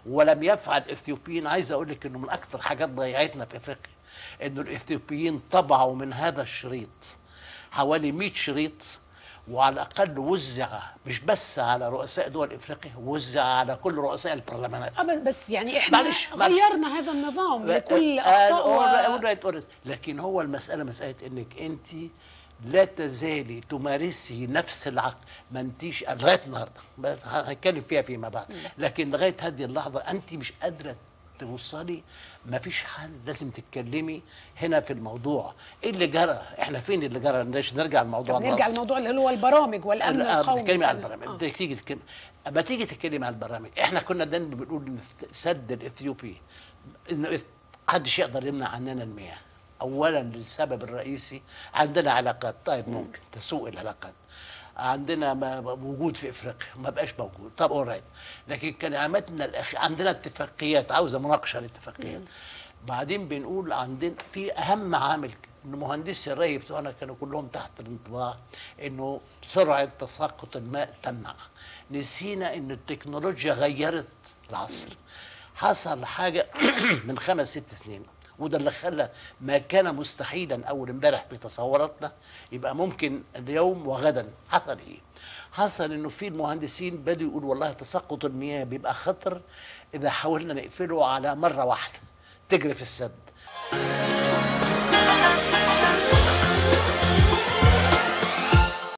ولم يفعل الاثيوبيين عايز اقول لك انه من اكثر حاجات ضيعتنا في افريقيا انه الاثيوبيين طبعوا من هذا الشريط حوالي 100 شريط وعلى الاقل وزع مش بس على رؤساء دول افريقيا وزع على كل رؤساء البرلمانات آه، بس- بس يعني احنا معلش، معلش. غيرنا هذا النظام لكل آه، اخطاء آه، آه، آه، لكن هو المساله مساله انك انت لا تزالي تمارسي نفس العقل ما انتيش لغايه النهارده بس هنتكلم فيها فيما بعد لكن لغايه هذه اللحظه انت مش قادره توصلي ما فيش حل لازم تتكلمي هنا في الموضوع ايه اللي جرى احنا فين اللي جرى ليش نرجع لموضوع طب نرجع النصر. للموضوع اللي هو البرامج والامن لا، القومي بتتكلمي على كمان. البرامج آه. آه. تيجي تتكلم اما تيجي تتكلمي على البرامج احنا كنا دايما بنقول ان السد الاثيوبي انه إث- محدش يقدر يمنع عننا المياه اولا للسبب الرئيسي عندنا علاقات طيب ممكن تسوء العلاقات عندنا ما وجود في افريقيا ما بقاش موجود طب اورايت لكن كلماتنا الأخ... عندنا اتفاقيات عاوزه مناقشه الاتفاقيات بعدين بنقول عندنا في اهم عامل ان مهندسي الري بتوعنا كانوا كلهم تحت الانطباع انه سرعه تساقط الماء تمنع نسينا ان التكنولوجيا غيرت العصر حصل حاجه من خمس ست سنين وده اللي خلى ما كان مستحيلا اول امبارح في تصوراتنا يبقى ممكن اليوم وغدا حصل ايه؟ حصل انه في المهندسين بدوا يقولوا والله تساقط المياه بيبقى خطر اذا حاولنا نقفله على مره واحده تجري في السد